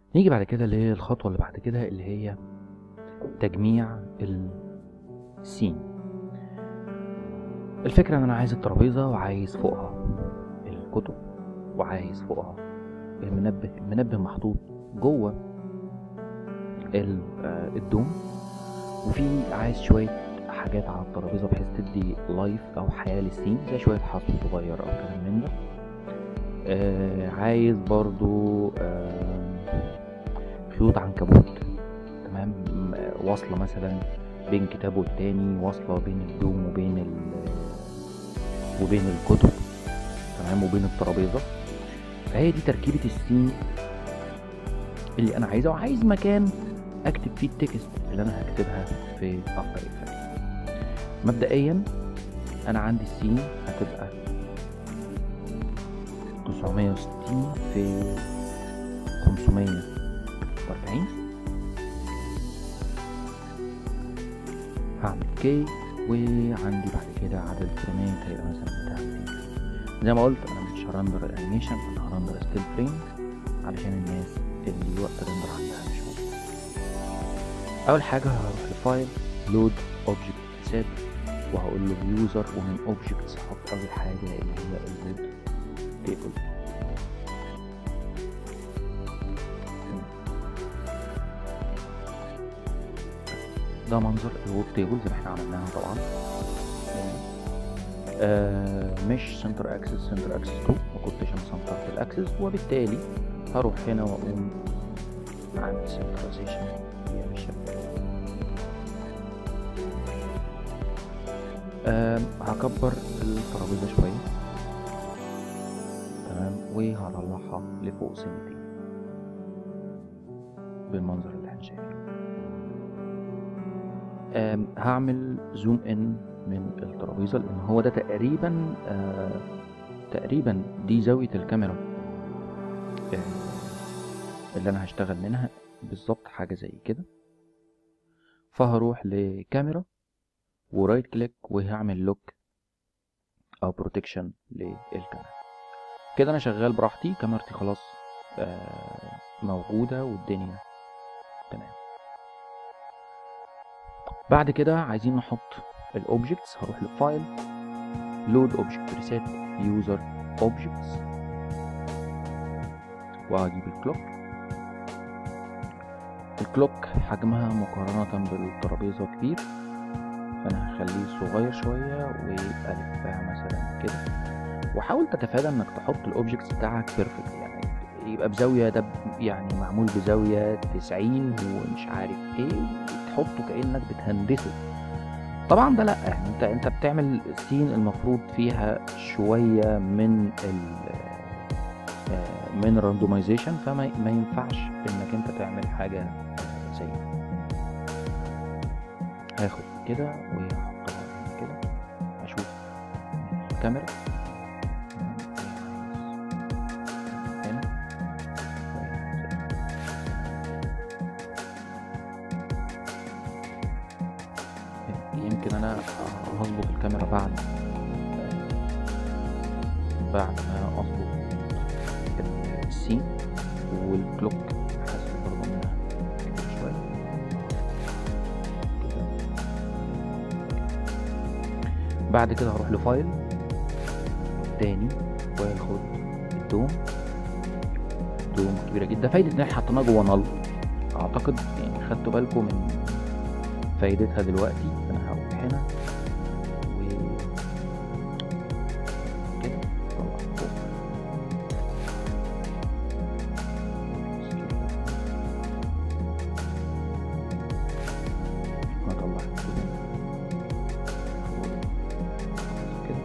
نيجي بعد كده للخطوة اللي بعد كده اللي هي تجميع السين الفكرة ان انا عايز الترابيزة وعايز فوقها الكتب وعايز فوقها المنبه المنبه محطوط جوه ال- آه، الدوم وفي عايز شوية حاجات على الترابيزة بحيث تدي لايف أو حياة للسين زي شوية حصى صغير أو كلام من ده آه عايز برضو آه خيوط عنكبوت تمام م- آه، واصلة مثلا بين كتاب والتاني واصلة بين الدوم وبين ال وبين الكتب تمام وبين الترابيزة فهي دي تركيبة السين اللي أنا عايزها وعايز مكان أكتب فيه التكست اللي أنا هكتبها في أفضل إفكت مبدئيا أنا عندي السين هتبقى 960 في 540 هعمل كي وعندي بعد كده عدد الفريمات هيبقى مثلا بتاع 200 زي ما قلت انا مش هرندر الانيميشن انا هرندر ستيل فريم علشان الناس اللي وقت الرندر عندها مش موجود اول حاجه هروح لفايل لود اوبجكت سيت وهقول له يوزر ومن اوبجكتس هحط اول حاجه اللي هي اللود تيبل ده منظر الوود تيبل زي ما احنا عملناها طبعا آه مش سنتر اكسس سنتر اكسس 2 ما كنتش مسنتر في الاكسس وبالتالي هروح هنا واقوم عامل سنتراليزيشن يا باشا آه هكبر الترابيزه شويه تمام وهطلعها لفوق سنتين بالمنظر اللي احنا شايفينه آم، هعمل زوم ان من الترابيزه لان هو ده تقريبا آه تقريبا دي زاويه الكاميرا آه، اللي انا هشتغل منها بالظبط حاجه زي كده فهروح لكاميرا ورايت كليك وهعمل لوك او بروتكشن للكاميرا كده انا شغال براحتي كاميرتي خلاص آه موجوده والدنيا تمام بعد كده عايزين نحط الاوبجكتس هروح لفايل لود اوبجكت ريسيت يوزر اوبجكتس وهجيب الكلوك الكلوك حجمها مقارنة بالترابيزة كبير فانا هخليه صغير شوية والفها مثلا كده وحاول تتفادى انك تحط الاوبجكتس بتاعك بيرفكت يعني يبقى بزاوية ده ب- يعني معمول بزاوية 90 ومش عارف ايه تحطه كأنك بتهندسه طبعا ده لا يعني انت انت بتعمل سين المفروض فيها شوية من ال آه، من الراندومايزيشن فما ما ينفعش انك انت تعمل حاجة زي هاخد كده وهحطها هنا كده اشوف الكاميرا هنا يمكن انا هظبط الكاميرا بعد بعد ما اظبط السين والكلوك حاسس برضه انها كده شويه كده. بعد كده هروح لفايل تاني واخد الدوم دوم كبيره جدا فايده ان احنا حطيناها جوه نل اعتقد يعني خدتوا بالكم من فايدتها دلوقتي انا هروح هنا و كده طلع فوق هطلع كده فوق كده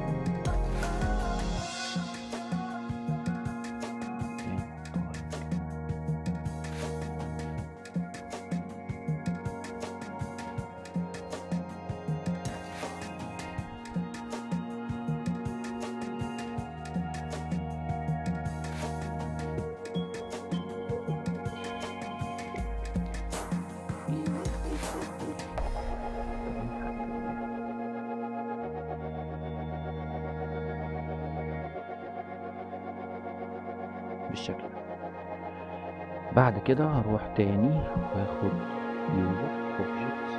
اوكي، طلع كده. بالشكل ده بعد كده هروح تاني واخد يوزر اوبجكتس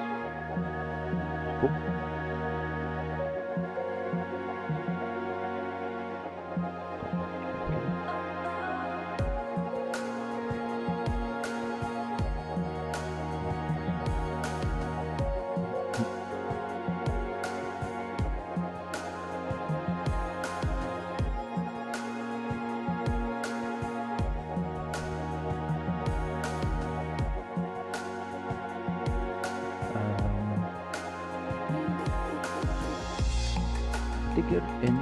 افتكر ان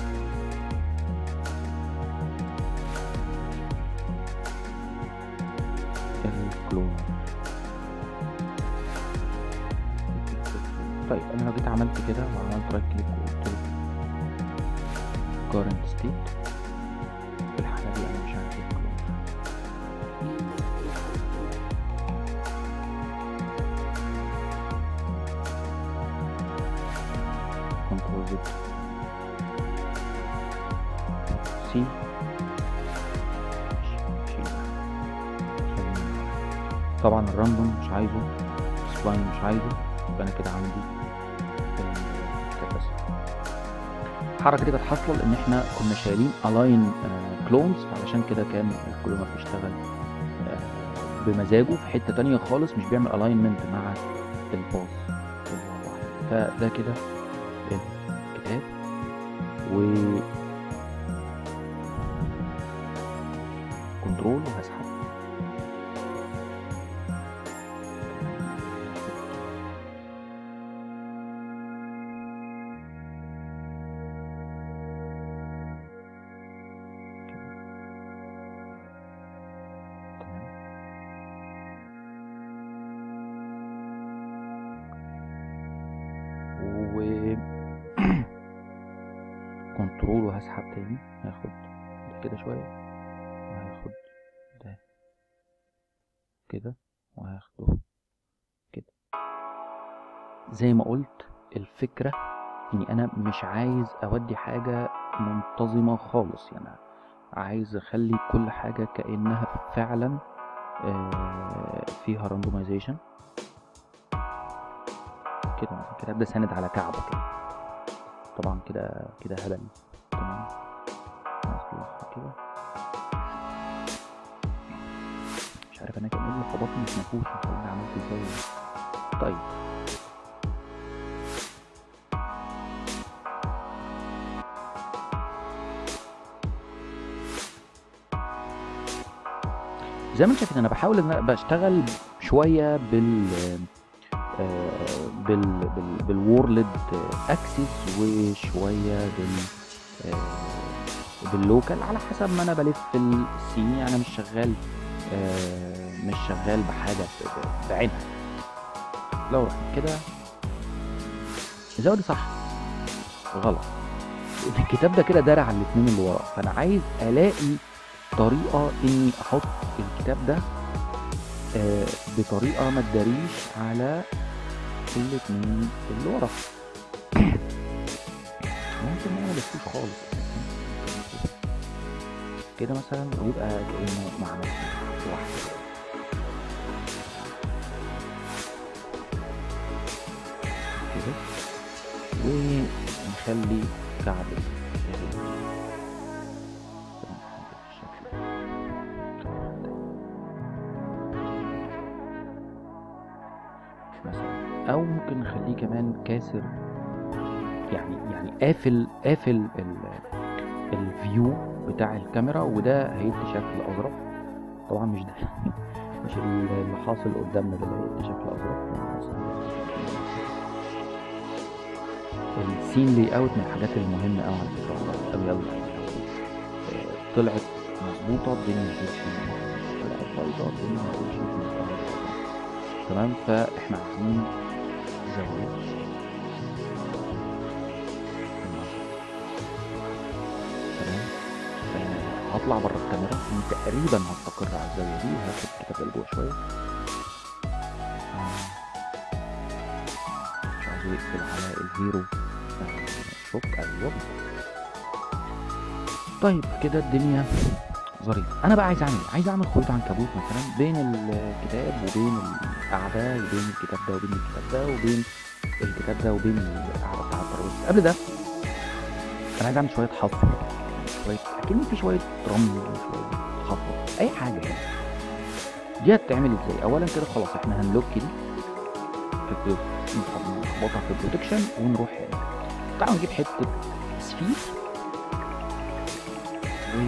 الكلون طيب انا لو جيت عملت كده وعملت رايت كليك وقلت له current state في الحالة دي انا مش عارف ايه الكلون كنترول زد سي طبعا الراندوم مش عايزه سبلاين مش عايزه يبقى انا كده عندي الكاباسيتي الحركه دي كانت حاصله لان احنا كنا شايلين الاين كلونز علشان كده كان الكلونر بيشتغل آه، بمزاجه في حته تانية خالص مش بيعمل الاينمنت مع الباص فده كده الكتاب و كنترول وهسحب تمام. و كنترول وهسحب تاني هاخد ده كده شوية وهاخد ده كده وهاخده كده زي ما قلت الفكرة اني انا مش عايز اودي حاجة منتظمة خالص يعني عايز اخلي كل حاجة كأنها فعلا آه، فيها راندومايزيشن كده مثلا كده ابدا ساند على كعبة كده طبعا كده كده هبل تمام نصلحها كده مش عارف انا كان ايه اللي خبطني في نافوخي مش عارف عملت ازاي طيب زي ما انت شايف انا بحاول ان انا بشتغل شويه بال آه، بال بال بالورلد اكسس وشويه بال آه، باللوكال على حسب ما انا بلف في السين يعني أنا مش شغال آه، مش شغال بحاجه ب- ب- بعينها لو رحت كده الزاويه دي صح غلط الكتاب ده كده دارع على الاتنين اللي ورا فانا عايز الاقي طريقه اني احط الكتاب ده آه، بطريقه ما تداريش على الاتنين اللي ورا ممكن ما نلفوش خالص كده مثلا ويبقى كأنه ما عملش واحدة كده ونخلي كعب ال- بالشكل ده. مثلا او ممكن نخليه كمان كاسر يعني يعني قافل قافل ال- الفيو بتاع الكاميرا وده هيدي شكل اظرف طبعا مش ده مش اللي حاصل قدامنا ده اللي هيدي شكل اظرف السين لي اوت من الحاجات المهمه قوي على فكره والله قوي قوي طلعت مظبوطه الدنيا مفيش طلعت بايظه الدنيا مفيش تمام فاحنا عايزين زاويه تمام آه، هطلع بره الكاميرا أنا تقريبا هستقر على الزاويه دي هاخد كده لجوه شويه آه، مش عايز يقفل على الهيرو آه، شوك ايوه طيب كده الدنيا ظريف انا بقى عايز اعمل إيه؟ عايز اعمل خيوط عنكبوت مثلا بين الكتاب وبين القعده وبين الكتاب ده وبين الكتاب ده وبين الكتاب ده وبين القعده بتاع الترابيزه قبل ده انا عايز اعمل شويه حفر شويه اكن في شويه رمل وشويه حفر اي حاجه كده دي هتتعمل ازاي اولا كده خلاص احنا هنلوك دي في نخبطها في البروتكشن ونروح هنا تعالوا نجيب حته سفير و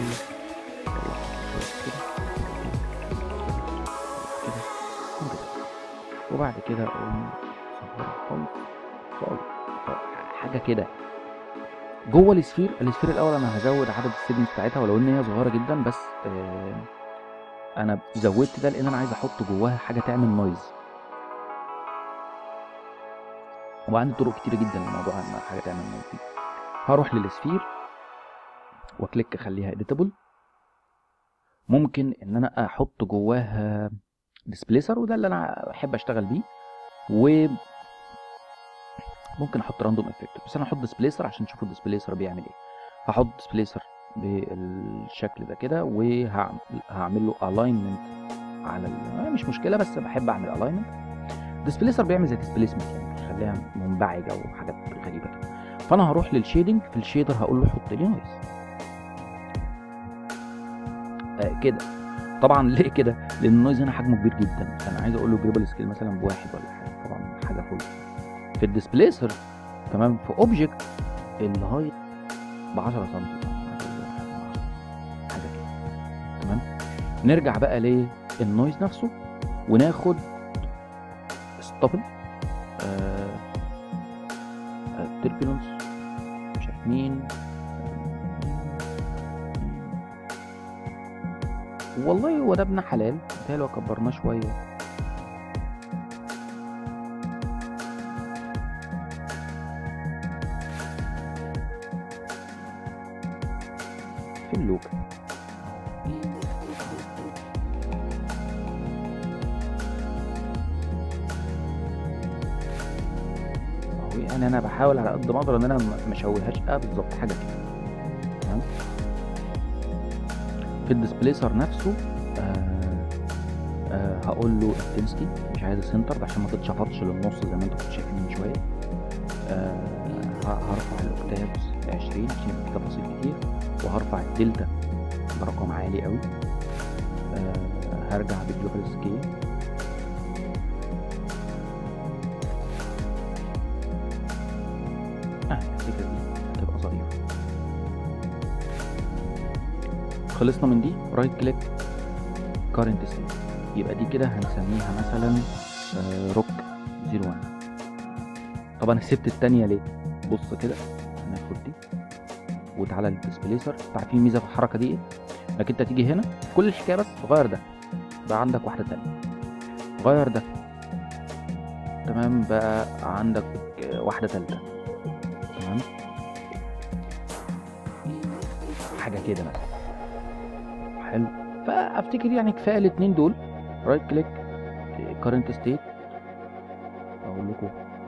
وبعد كده اقوم صغرها خالص خالص حاجه كده جوه السفير السفير الاول انا هزود عدد السيجنز بتاعتها ولو ان هي صغيره جدا بس آه انا زودت ده لان انا عايز احط جواها حاجه تعمل نويز وعندي طرق كتير جدا لموضوع ان حاجه تعمل نويز دي هروح للسفير واكليك اخليها اديتابل ممكن ان انا احط جواها ديسبليسر وده اللي انا احب اشتغل بيه و ممكن احط راندوم افكت بس انا هحط ديسبليسر عشان تشوفوا الديسبليسر بيعمل ايه هحط ديسبليسر بالشكل ده كده وهعمل له الاينمنت على ال... مش مشكله بس بحب اعمل الاينمنت ديسبليسر بيعمل زي ديسبليسمنت يعني بيخليها منبعجه وحاجات غريبه كده فانا هروح للشيدنج في الشيدر هقول له حط لي نويز آه كده طبعا ليه كده لان النويز هنا حجمه كبير جدا فانا عايز اقول له جريبل سكيل مثلا بواحد ولا حاجه طبعا حاجه فل في الديسبليسر تمام في اوبجكت الهايت ب 10 سم حاجه كده تمام نرجع بقى للنويز نفسه وناخد ستابل آه تربيلنس مش عارف مين والله هو ده ابن حلال متهيألي لو كبرناه شوية في اللوك يعني انا بحاول على قد ما اقدر ان انا ما اشوههاش اه بالظبط حاجه كده تمام في الديسبليسر نفسه آه آه هقول له انتنسيتي مش عايز سنتر عشان ما تتشفطش للنص زي ما انتوا كنتوا شايفين من شويه آه هرفع الاوكتافز 20 عشان يبقى في تفاصيل كتير وهرفع الدلتا برقم عالي قوي آه هرجع بالجلوبال سكيل اه الفكره دي تبقى ظريفه خلصنا من دي رايت كليك كارنت ستيت يبقى دي كده هنسميها مثلا روك 01 طب انا سبت التانية ليه بص كده هناخد دي وتعالى للديسبليسر عارفين الميزه في الحركه دي ايه انك انت تيجي هنا كل الحكايه بس غير ده بقى عندك واحده تانية غير ده تمام بقى عندك واحده تالتة تمام حاجه كده مثلا حلو فافتكر يعني كفايه الاثنين دول رايت كليك كارنت ستيت اقول لكم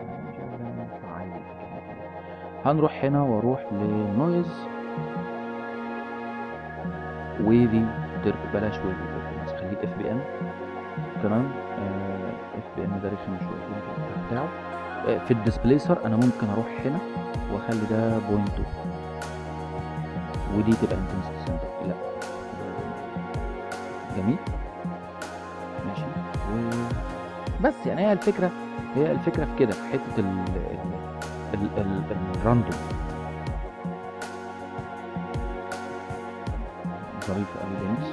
هنروح هنا واروح لنويز ويفي ترك بلاش ويفي ترك بس خليك اف بي ام تمام اف بي ام ده رخم شويه بتاعه آه في الديسبليسر انا ممكن اروح هنا واخلي ده بوينت 2 ودي تبقى انتنسيتي سنتر لا جميل ماشي و... بس يعني هي الفكره هي الفكره في كده في حته ال ال ال الراندوم ظريف قوي جميل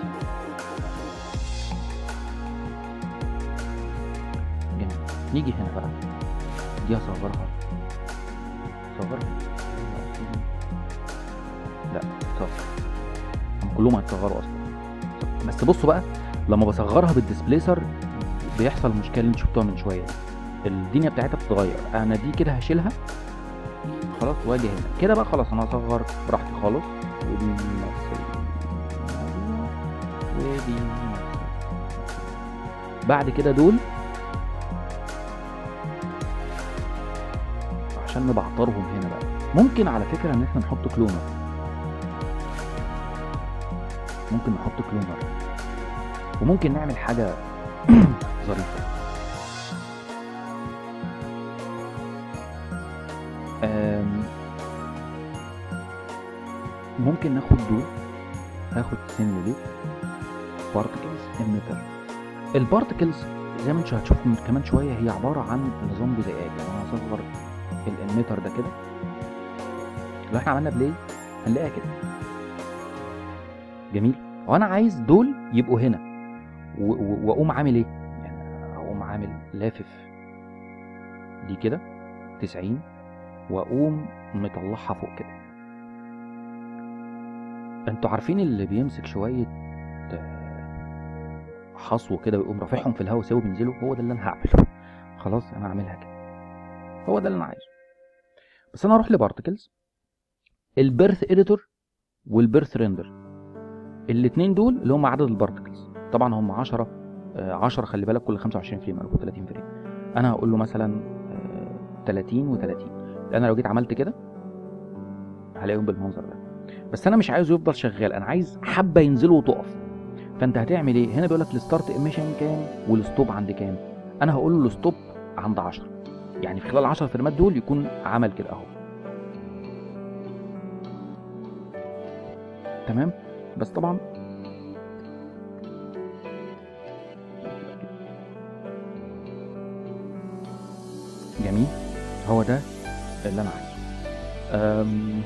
جميل نيجي هنا بقى دي هصغرها صغرها لا صغر هم كلهم هيتصغروا اصلا بس بصوا بقى لما بصغرها بالديسبليسر بيحصل المشكله اللي انتوا شفتوها من شويه الدنيا بتاعتها بتتغير انا دي كده هشيلها خلاص واجي هنا كده بقى خلاص انا هصغر براحتي خالص ودي نفس ودي نفس بعد كده دول عشان نبعترهم هنا بقى ممكن على فكره ان احنا نحط كلونر ممكن نحط كلونر وممكن نعمل حاجه ظريفه آم، ممكن ناخد دول هاخد سيميوليت بارتكلز اميتر البارتكلز زي ما انتوا هتشوفوا من كمان شويه هي عباره عن نظام جزيئات يعني انا هصغر الاميتر ده كده لو احنا عملنا بلاي هنلاقيها كده جميل وانا عايز دول يبقوا هنا و- و- واقوم عامل ايه يعني اقوم عامل لافف دي كده 90 واقوم مطلعها فوق كده انتوا عارفين اللي بيمسك شويه آه، حصو كده ويقوم رافعهم في الهواء سوا بينزلوا هو ده اللي انا هعمله خلاص انا هعملها كده هو ده اللي انا عايزه بس انا هروح لبارتكلز البيرث اديتور والبيرث ريندر الاثنين دول اللي هم عدد البارتكلز طبعا هم 10 آه، 10 خلي بالك كل 25 فريم او 30 فريم انا هقول له مثلا آه، 30 و30 انا لو جيت عملت كده هلاقيهم بالمنظر ده بس انا مش عايزه يفضل شغال انا عايز حبه ينزلوا وتقف فانت هتعمل ايه هنا بيقول لك الستارت ايميشن كام والستوب عند كام انا هقول له الستوب عند 10 يعني في خلال 10 فريمات دول يكون عمل كده اهو تمام بس طبعا جميل هو ده اللي انا عايزه أم...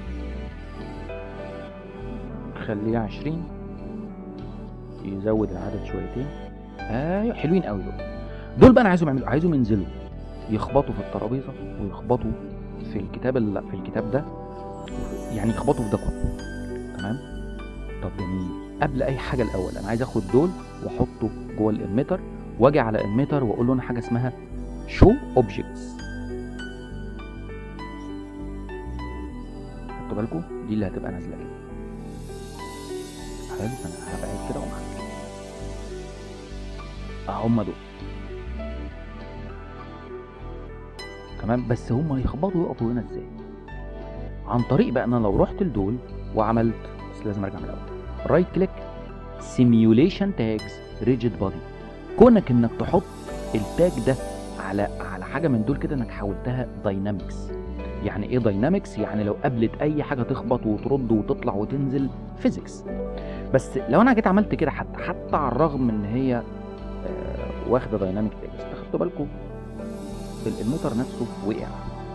خليه عشرين يزود العدد شويتين ايوه حلوين قوي دول دول بقى انا عايزهم يعملوا عايزهم ينزلوا يخبطوا في الترابيزه ويخبطوا في الكتاب اللي في الكتاب ده يعني يخبطوا في ده كله تمام طب جميل قبل اي حاجه الاول انا عايز اخد دول واحطه جوه الاميتر واجي على الاميتر واقول له انا حاجه اسمها شو اوبجكتس خدتوا بالكم دي اللي هتبقى نازله كده حلو فانا هبعد كده ومعاك هم دول تمام بس هم هيخبطوا يقفوا هنا ازاي عن طريق بقى ان انا لو رحت لدول وعملت بس لازم ارجع من الاول رايت كليك سيميوليشن تاجز ريجيد بادي كونك انك تحط التاج ده على على حاجه من دول كده انك حولتها داينامكس يعني ايه داينامكس يعني لو قابلت اي حاجه تخبط وترد وتطلع وتنزل فيزيكس بس لو انا جيت عملت كده حتى حتى على الرغم من ان هي آه، واخده دايناميك تاج بس خدتوا بالكم الاميتر نفسه وقع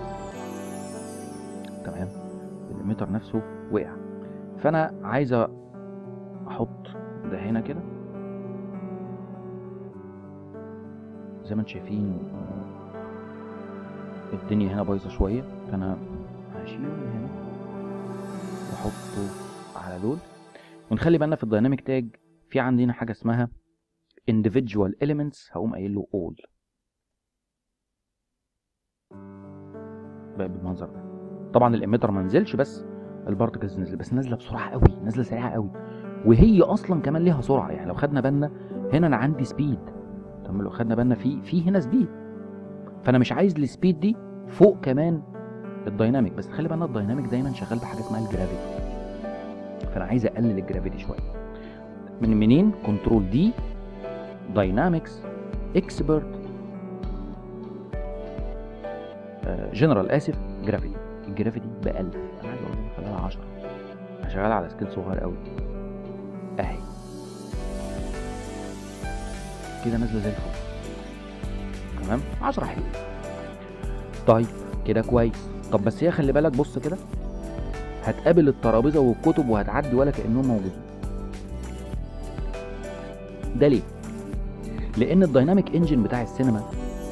تمام الاميتر نفسه وقع فانا عايز احط ده هنا كده زي ما انتم شايفين آه، الدنيا هنا بايظه شويه فانا هشيله من هنا واحطه على دول ونخلي بالنا في الدايناميك تاج في عندنا حاجه اسمها individual elements هقوم قايل له all بقى بالمنظر ده طبعا الاميتر ما نزلش بس البارتكلز نزل بس نازله بسرعه قوي نازله سريعه قوي وهي اصلا كمان ليها سرعه يعني لو خدنا بالنا هنا انا عندي سبيد طب لو خدنا بالنا في في هنا سبيد فانا مش عايز السبيد دي فوق كمان الدايناميك بس خلي بالنا الدايناميك دايما شغال بحاجه اسمها الجرافيتي فانا عايز اقلل الجرافيتي شويه من منين كنترول دي داينامكس اكسبرت جنرال اسف جرافيتي الجرافيتي ب 1000 انا عايز اقول لك خليها 10 انا شغال على سكيل صغير قوي اهي كده نازله زي الفل تمام 10 حلو طيب كده كويس طب بس هي خلي بالك بص كده هتقابل الترابيزه والكتب وهتعدي ولا كانهم موجودين ده ليه لان الدايناميك انجن بتاع السينما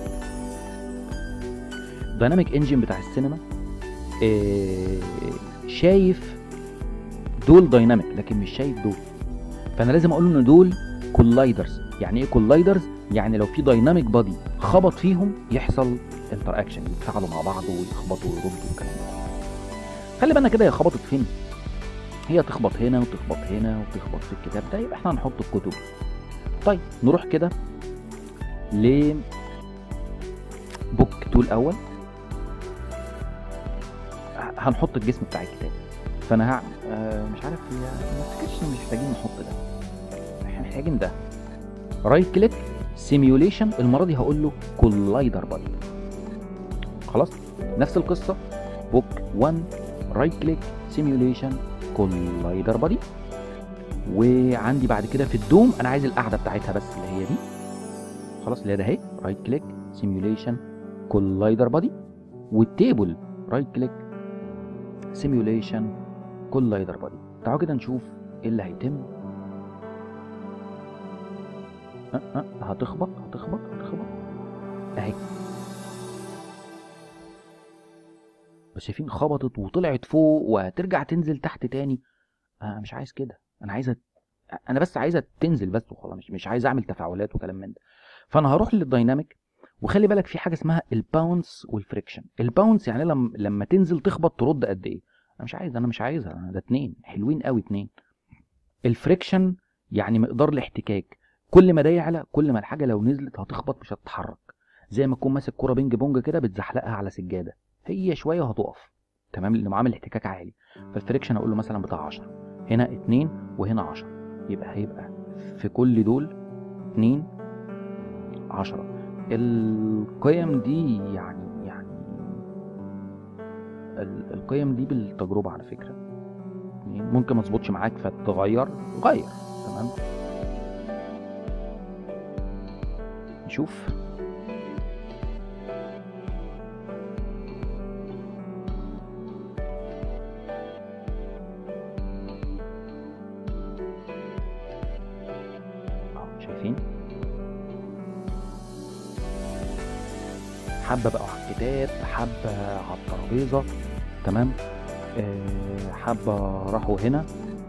الدايناميك انجن بتاع السينما آه، شايف دول دايناميك لكن مش شايف دول فانا لازم اقول ان دول كولايدرز يعني ايه كولايدرز يعني لو في دايناميك بادي خبط فيهم يحصل انتر اكشن يتفاعلوا مع بعض ويخبطوا ويردوا والكلام ده خلي بالنا كده هي خبطت فين هي تخبط هنا وتخبط هنا وتخبط في الكتاب ده يبقى احنا هنحط الكتب طيب نروح كده ل بوك تول اول هنحط الجسم بتاع الكتاب فانا هعمل آه مش عارف هي ما افتكرش ان مش محتاجين نحط ده احنا محتاجين ده رايت كليك سيميوليشن المره دي هقول له كولايدر بادي خلاص نفس القصه بوك 1 رايت كليك سيميوليشن كولايدر بادي وعندي بعد كده في الدوم انا عايز القاعده بتاعتها بس اللي هي دي خلاص اللي هي ده اهي رايت كليك سيميوليشن كولايدر بادي والتيبل رايت كليك سيميوليشن كولايدر بادي تعالوا كده نشوف ايه اللي هيتم أه أه هتخبط هتخبط هتخبط اهي بس شايفين خبطت وطلعت فوق وهترجع تنزل تحت تاني انا مش عايز كده انا عايزه انا بس عايزه تنزل بس وخلاص مش مش عايز اعمل تفاعلات وكلام من ده فانا هروح للدايناميك وخلي بالك في حاجه اسمها الباونس والفريكشن الباونس يعني لما لما تنزل تخبط ترد قد ايه انا مش عايز انا مش عايزها أنا ده اتنين حلوين قوي اتنين الفريكشن يعني مقدار الاحتكاك كل ما ده يعلى كل ما الحاجه لو نزلت هتخبط مش هتتحرك زي ما تكون ماسك كوره بينج بونج كده بتزحلقها على سجاده هي شويه وهتقف تمام لانه عامل احتكاك عالي فالفريكشن اقول له مثلا بتاع 10 هنا 2 وهنا 10 يبقى هيبقى في كل دول 2 10 القيم دي يعني يعني ال- القيم دي بالتجربه على فكره يعني ممكن ما تظبطش معاك فتغير غير تمام نشوف أهو شايفين حبه بقوا على الكتاب حبه على الترابيزه تمام آه، حبه راحوا هنا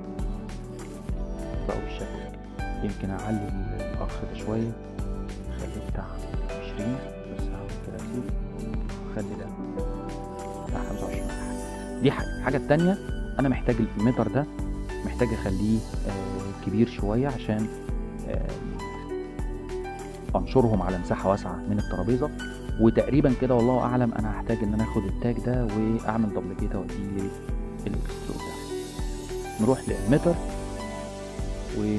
بقوا بالشكل ده. يمكن اعلي الاخ ده شويه خليه بتاع 20 بس هعمل كده اسيب خلي ده بتاع 25 ولا حاجة. دي حاجه الحاجه التانيه انا محتاج المتر ده محتاج اخليه آه، كبير شويه عشان آه، انشرهم على مساحه واسعه من الترابيزه وتقريبا كده والله اعلم انا هحتاج ان انا اخد التاج ده واعمل دبليكيت اوديه للاكسترود ده نروح للمتر و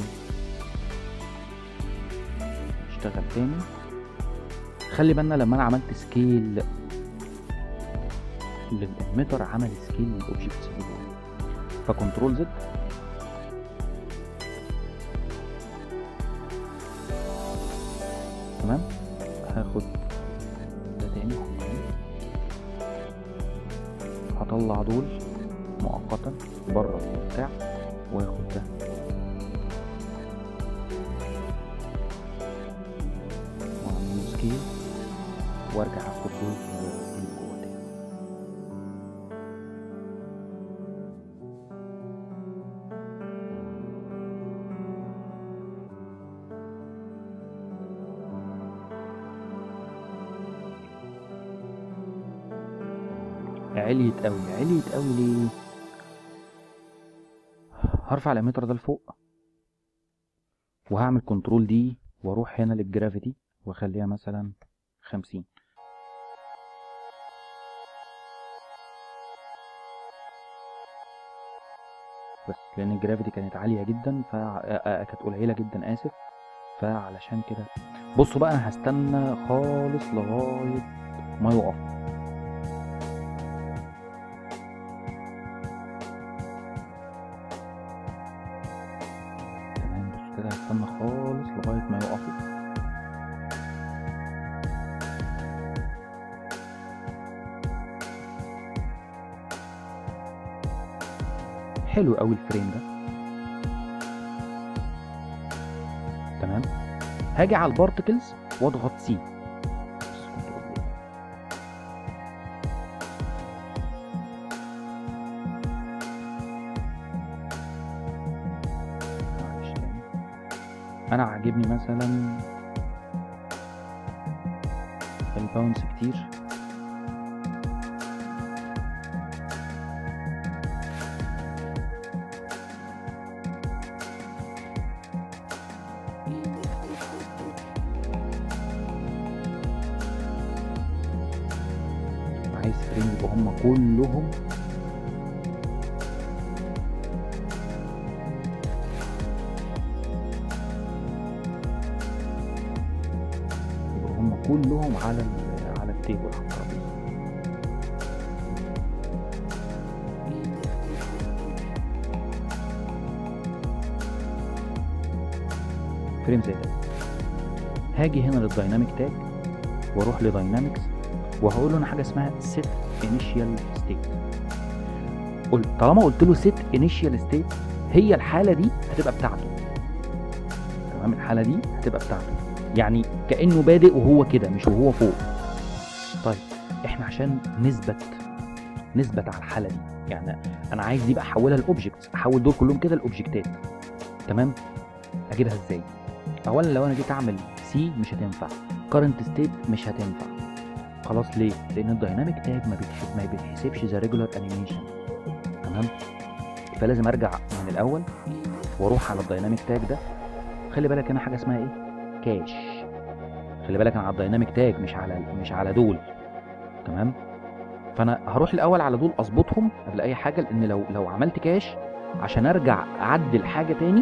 نشتغل تاني خلي بالنا لما انا عملت سكيل للمتر عمل سكيل للاوبجكتس اللي جوه فكنترول زد تمام هاخد ده تاني هطلع دول مؤقتا بره البتاع واخد ده واعمل سكيل وارجع اخد دول واوديهم جوه تاني عليت قوي عليت قوي ليه هرفع الاميتر ده لفوق وهعمل كنترول دي واروح هنا للجرافيتي واخليها مثلا خمسين بس لان الجرافيتي كانت عالية جدا ف آه، كانت قليلة جدا اسف فعلشان كده بصوا بقى انا هستنى خالص لغاية ما يقف تمام بص كده هستنى خالص لغاية ما يقفوا حلو قوي الفريم ده تمام هاجي على البارتكلز واضغط سي معلش تاني انا عاجبني مثلا الباونس كتير عايز فريم يبقى هما كلهم كلهم على ال- على التيبل على الترابيزه فريم زي ده هاجي هنا للدايناميك تاج واروح لداينامكس وهقول له انا حاجه اسمها set initial state قلت طالما قلت له set initial state هي الحاله دي هتبقى بتاعته تمام الحاله دي هتبقى بتاعته يعني كانه بادئ وهو كده مش وهو فوق طيب احنا عشان نثبت نثبت على الحاله دي يعني انا عايز دي بقى احولها لاوبجكتس احول دول كلهم كده لاوبجكتات تمام اجيبها ازاي اولا لو انا جيت اعمل سي مش هتنفع كارنت ستيت مش هتنفع خلاص ليه لان الدايناميك تاج ما بيتحسب ما بيتحسبش زي ريجولار انيميشن تمام فلازم ارجع من الاول واروح على الدايناميك تاج ده خلي بالك هنا حاجه اسمها ايه كاش خلي بالك انا على الدايناميك تاج مش على مش على دول تمام فانا هروح الاول على دول اظبطهم قبل اي حاجه لان لو لو عملت كاش عشان ارجع اعدل حاجه تاني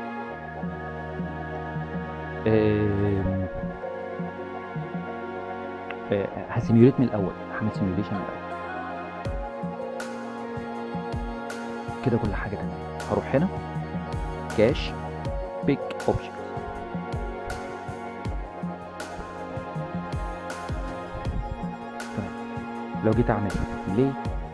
آم، آه، هسيميوليت من الاول هعمل سيميوليشن من الاول كده كل حاجه تمام هروح هنا كاش بيك اوبجكت تمام لو جيت اعمل ليه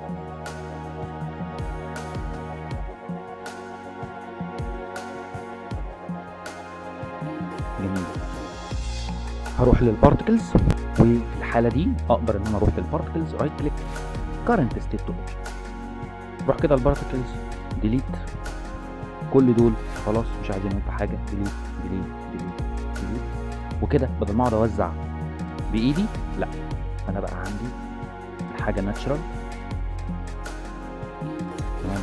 جميل هروح للبارتكلز وفي الحاله دي اقدر ان انا اروح للبارتكلز رايت كليك كارنت ستيت تو روح كده البارتكلز ديليت كل دول خلاص مش عايزين في حاجه ديليت ديليت ديليت ديليت وكده بدل ما اقعد اوزع بايدي لا انا بقى عندي الحاجه ناتشرال تمام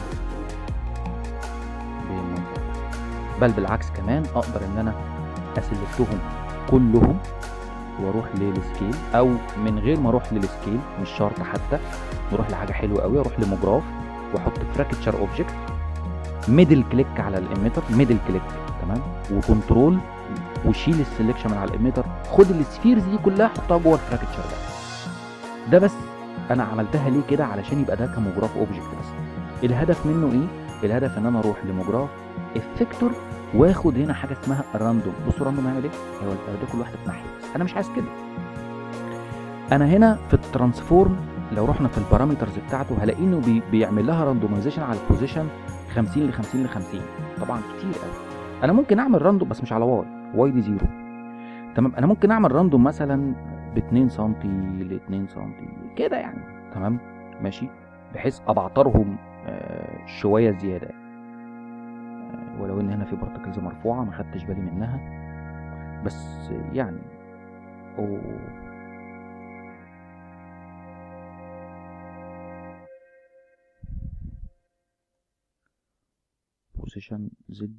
بالمنظر ده. بل بالعكس كمان اقدر ان انا اسلكتهم كلهم واروح للسكيل او من غير ما اروح للسكيل مش شرط حتى نروح لحاجه حلوه قوي اروح لموجراف واحط فراكتشر اوبجكت ميدل كليك على الاميتر ميدل كليك تمام وكنترول وشيل السلكشن من على الاميتر خد السفيرز دي كلها حطها جوه الفراكتشر ده ده بس انا عملتها ليه كده علشان يبقى ده كموجراف اوبجكت بس الهدف منه ايه الهدف ان انا اروح لموجراف افكتور واخد هنا حاجه اسمها الراندوم بصوا الراندوم هيعمل ايه هو ده كل واحده في ناحيه بس انا مش عايز كده انا هنا في الترانسفورم لو رحنا في البارامترز بتاعته هلاقي انه بي بيعمل لها راندومايزيشن على البوزيشن 50 ل 50 ل 50 طبعا كتير قوي انا ممكن اعمل راندوم بس مش على واي واي دي زيرو تمام انا ممكن اعمل راندوم مثلا ب 2 سم ل 2 سم كده يعني تمام ماشي بحيث ابعترهم آه شويه زياده آه ولو ان هنا في بارتكلز مرفوعه ما خدتش بالي منها بس يعني أوه. بوزيشن زد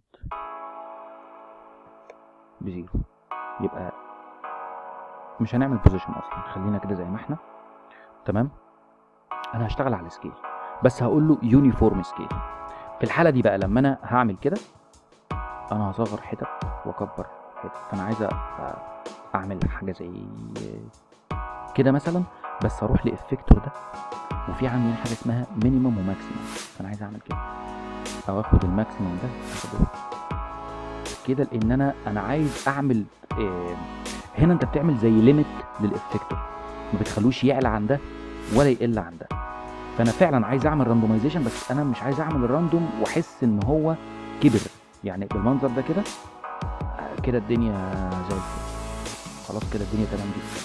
بزيرو يبقى مش هنعمل بوزيشن اصلا خلينا كده زي ما احنا تمام انا هشتغل على السكيل بس هقول له يونيفورم سكيل في الحاله دي بقى لما انا هعمل كده انا هصغر حتت واكبر حتت فانا عايز أ- اعمل حاجه زي كده مثلا بس اروح لافكتور ده وفي عندي هنا حاجه اسمها مينيمم وماكسيمم فانا عايز اعمل كده او اخد الماكسيمم ده اخده كده لان انا انا عايز اعمل آه، هنا انت بتعمل زي ليميت للافكتور ما بتخلوش يعلى عن ده ولا يقل عن ده فانا فعلا عايز اعمل راندومايزيشن بس انا مش عايز اعمل الراندوم واحس ان هو كبر يعني بالمنظر ده كده آه، كده الدنيا زي الفل خلاص كده الدنيا تمام جدا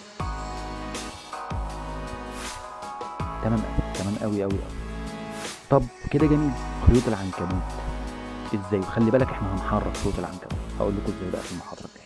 تمام قوي تمام قوي قوي قوي طب كده جميل خيوط العنكبوت ازاي وخلي بالك احنا هنحرك خيوط العنكبوت هقول لكم ازاي بقى في المحاضره الجايه